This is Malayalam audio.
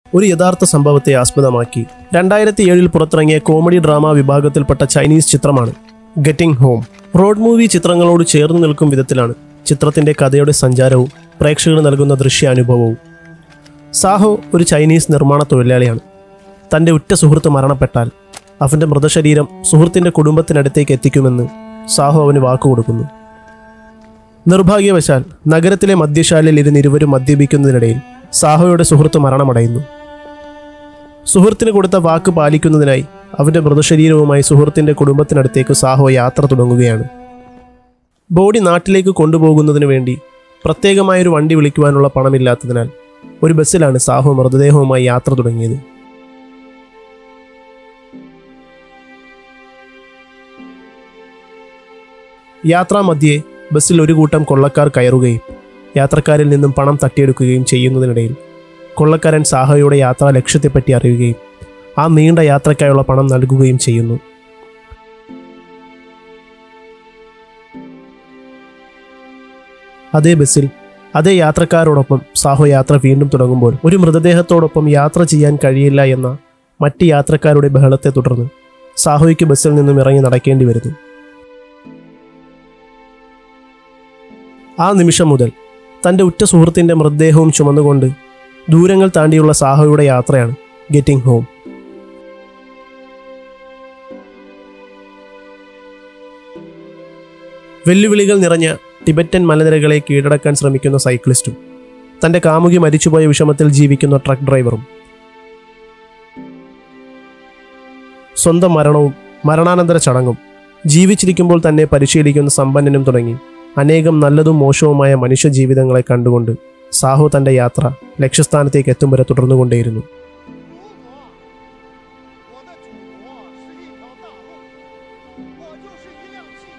ഒരു യഥാർത്ഥ സംഭവത്തെ ആസ്പദമാക്കി രണ്ടായിരത്തി ഏഴിൽ പുറത്തിറങ്ങിയ കോമഡി ഡ്രാമ വിഭാഗത്തിൽപ്പെട്ട ചൈനീസ് ചിത്രമാണ് ഗെറ്റിംഗ് ഹോം റോഡ് മൂവി ചിത്രങ്ങളോട് ചേർന്ന് നിൽക്കും വിധത്തിലാണ് ചിത്രത്തിന്റെ കഥയുടെ സഞ്ചാരവും പ്രേക്ഷകർ നൽകുന്ന ദൃശ്യാനുഭവവും സാഹോ ഒരു ചൈനീസ് നിർമ്മാണ തൊഴിലാളിയാണ് തൻ്റെ ഉറ്റ സുഹൃത്ത് മരണപ്പെട്ടാൽ അവൻ്റെ മൃതശരീരം സുഹൃത്തിൻ്റെ കുടുംബത്തിനടുത്തേക്ക് എത്തിക്കുമെന്ന് സാഹോ അവന് വാക്കുകൊടുക്കുന്നു നിർഭാഗ്യവശാൽ നഗരത്തിലെ മദ്യശാലയിൽ ഇരുന്ന് ഇരുവരും മദ്യപിക്കുന്നതിനിടയിൽ സാഹോയുടെ സുഹൃത്ത് മരണമടയുന്നു സുഹൃത്തിന് കൊടുത്ത വാക്ക് പാലിക്കുന്നതിനായി അവൻ്റെ മൃതശരീരവുമായി സുഹൃത്തിൻ്റെ കുടുംബത്തിനടുത്തേക്ക് സാഹോ യാത്ര തുടങ്ങുകയാണ് ബോഡി നാട്ടിലേക്ക് കൊണ്ടുപോകുന്നതിന് വേണ്ടി പ്രത്യേകമായൊരു വണ്ടി വിളിക്കുവാനുള്ള പണമില്ലാത്തതിനാൽ ഒരു ബസ്സിലാണ് സാഹു മൃതദേഹവുമായി യാത്ര തുടങ്ങിയത് യാത്രാമധ്യേ ബസ്സിൽ ഒരു കൂട്ടം കൊള്ളക്കാർ കയറുകയും യാത്രക്കാരിൽ നിന്നും പണം തട്ടിയെടുക്കുകയും ചെയ്യുന്നതിനിടയിൽ കൊള്ളക്കാരൻ സാഹയുടെ യാത്രാ ലക്ഷ്യത്തെപ്പറ്റി അറിയുകയും ആ നീണ്ട യാത്രയ്ക്കായുള്ള പണം നൽകുകയും ചെയ്യുന്നു അതേ ബസ്സിൽ അതേ യാത്രക്കാരോടൊപ്പം സാഹു യാത്ര വീണ്ടും തുടങ്ങുമ്പോൾ ഒരു മൃതദേഹത്തോടൊപ്പം യാത്ര ചെയ്യാൻ കഴിയില്ല എന്ന മറ്റ് യാത്രക്കാരുടെ ബഹളത്തെ തുടർന്ന് സാഹുയ്ക്ക് ബസ്സിൽ നിന്നും ഇറങ്ങി നടക്കേണ്ടി വരുന്നു ആ നിമിഷം മുതൽ തൻ്റെ ഉറ്റ സുഹൃത്തിൻ്റെ മൃതദേഹവും ചുമന്നുകൊണ്ട് ദൂരങ്ങൾ താണ്ടിയുള്ള സാഹോയുടെ യാത്രയാണ് ഗെറ്റിംഗ് ഹോം വെല്ലുവിളികൾ നിറഞ്ഞ ടിബറ്റൻ മലനിരകളെ കീഴടക്കാൻ ശ്രമിക്കുന്ന സൈക്ലിസ്റ്റും തൻ്റെ കാമുകി മരിച്ചുപോയ വിഷമത്തിൽ ജീവിക്കുന്ന ട്രക്ക് ഡ്രൈവറും സ്വന്തം മരണവും മരണാനന്തര ചടങ്ങും ജീവിച്ചിരിക്കുമ്പോൾ തന്നെ പരിശീലിക്കുന്ന സമ്പന്നനും തുടങ്ങി അനേകം നല്ലതും മോശവുമായ മനുഷ്യ ജീവിതങ്ങളെ കണ്ടുകൊണ്ട് സാഹു തൻ്റെ യാത്ര ലക്ഷ്യസ്ഥാനത്തേക്ക് എത്തും വരെ തുടർന്നുകൊണ്ടേയിരുന്നു 如果我的祖国是一条大路，我就是一辆汽